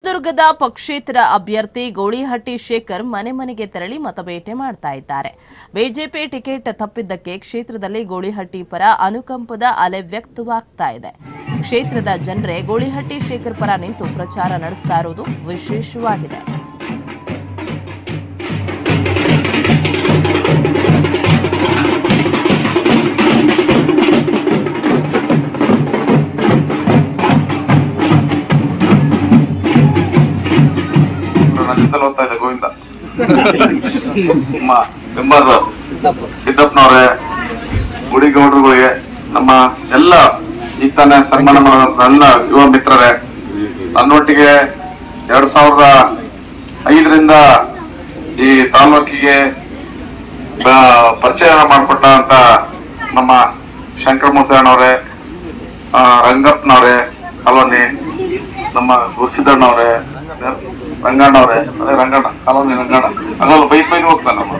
ಚಿತ್ರದುರ್ಗದ ಪಕ್ಷೇತರ ಅಭ್ಯರ್ಥಿ ಗೋಳಿಹಟ್ಟಿ ಶೇಖರ್ ಮನೆ ಮನೆಗೆ ತೆರಳಿ ಮತಬೇಟೆ ಮಾಡ್ತಾ ಇದ್ದಾರೆ ಬಿಜೆಪಿ ಟಿಕೆಟ್ ತಪ್ಪಿದ್ದಕ್ಕೆ ಕ್ಷೇತ್ರದಲ್ಲಿ ಗೋಳಿಹಟ್ಟಿ ಪರ ಅನುಕಂಪದ ಅಲೆ ವ್ಯಕ್ತವಾಗ್ತಾ ಇದೆ ಕ್ಷೇತ್ರದ ಜನರೇ ಗೋಳಿಹಟ್ಟಿ ಶೇಖರ್ ಪರ ನಿಂತು ಪ್ರಚಾರ ನಡೆಸ್ತಾ ಇರುವುದು ವಿಶೇಷವಾಗಿದೆ ನನ್ನಿಂದಲೂ ಓದ್ತಾ ಇದೆ ಗೋವಿಂದ ನಮ್ಮ ಮೆಂಬರ್ ಸಿದ್ದಪ್ಪನವ್ರೆ ಗುಡಿಗೌಡರುಗಳಿಗೆ ನಮ್ಮ ಎಲ್ಲ ಈ ತಾನೇ ಸನ್ಮಾನ ಮಾಡಿದಂತ ಎಲ್ಲ ಯುವ ಮಿತ್ರರೇ ನನ್ನೊಟ್ಟಿಗೆ ಎರಡ್ ಸಾವಿರದ ಐದರಿಂದ ಈ ತಾಲೂಕಿಗೆ ಬ- ಪರಿಚಯ ಮಾಡಿಕೊಟ್ಟ ಅಂತ ನಮ್ಮ ಶಂಕರಮೂರ್ತಿ ಅಣ್ಣವ್ರೆ ಆ, ರಂಗಪ್ಪನವ್ರೆ ಕಾಲೋನಿ ನಮ್ಮ ಗುರುಸಿದ್ದಣ್ಣವ್ರೆ ರಂಗಣ್ಣವ್ರೆ ಅದೇ ರಂಗಣ್ಣ ಕಾಲೋನಿ ರಂಗಣ್ಣ ಹಂಗಲ್ಲ ಬೈಕ್ ಬೈಕ್ ಹೋಗ್ತಾನೆ ನಮ್ಮ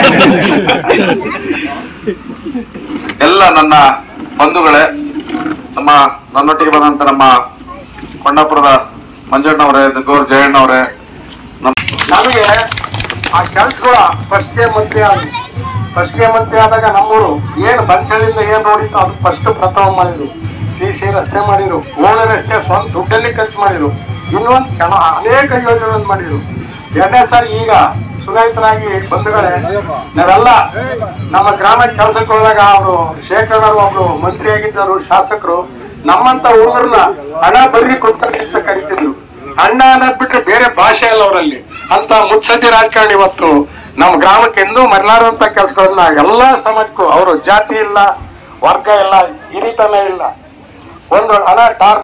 ಎಲ್ಲ ನನ್ನ ಬಂಧುಗಳೇ ನಮ್ಮ ನನ್ನೊಟ್ಟಿಗೆ ಬಂದಂತ ನಮ್ಮ ಕೊಂಡಾಪುರದ ಮಂಜಣ್ಣವ್ರೆ ದುಗ್ಗೂರ್ ಜಯಣ್ಣವ್ರೆ ನಮ್ಮ ನಮಗೆ ಆ ಕೆಲ್ಸಗಳ ಫಸ್ಟ್ಗೆ ಮಂತ್ರಿ ಆದ ಫಸ್ಟ್ಗೆ ಮಂತ್ರಿ ಆದಾಗ ನಮ್ಮೂರು ಏನು ಬನ್ಸಳಿಂದ ಏನ್ ನೋಡಿತ್ತು ಅದು ಫಸ್ಟ್ ಪ್ರಥಮ ಮಾಡಿದ್ರು ಸಿ ಸಿ ರಸ್ತೆ ಮಾಡಿದ್ರು ಓಣ ರಸ್ತೆ ಸ್ವಂತ ದುಡ್ಡಲ್ಲಿ ಖರ್ಚು ಮಾಡಿದ್ರು ಇನ್ನೊಂದು ಕೆಲ ಅನೇಕ ಯೋಜನೆಗಳನ್ನು ಮಾಡಿದ್ರು ಎರಡನೇ ಸಾರಿ ಈಗ ಸುಧಾರಿತರಾಗಿ ಬಂಧುಗಳೇ ನಾವೆಲ್ಲ ನಮ್ಮ ಗ್ರಾಮ ಕೆಲಸಕ್ಕೆ ಹೋದಾಗ ಅವರು ಶೇಖರ್ ಅವರು ಒಬ್ರು ಮಂತ್ರಿ ಆಗಿದ್ದರು ಶಾಸಕರು ನಮ್ಮಂತ ಹುಡುಗರನ್ನ ಹಣ ಬರ್ರಿ ಕೊಡ್ತಾರೆ ಅಂತ ಕರಿತಿದ್ರು ಅಣ್ಣ ಅನ್ನೋದ್ ಬಿಟ್ರೆ ಬೇರೆ ಭಾಷೆ ಇಲ್ಲ ಅವರಲ್ಲಿ ಅಂತ ಮುತ್ಸದ್ದಿ ರಾಜಕಾರಣಿ ಇವತ್ತು ನಮ್ಮ ಗ್ರಾಮಕ್ಕೆ ಎಂದೂ ಮರಲಾರಂತ ಕೆಲಸಗಳನ್ನ ಎಲ್ಲಾ ಸಮಾಜಕ್ಕೂ ಅವರು ಜಾತಿ ಇಲ್ಲ ವರ್ಗ ಇಲ್ಲ ಹಿರಿತನ ಇಲ್ಲ ಒಂದು ಹಣ ಟಾರ್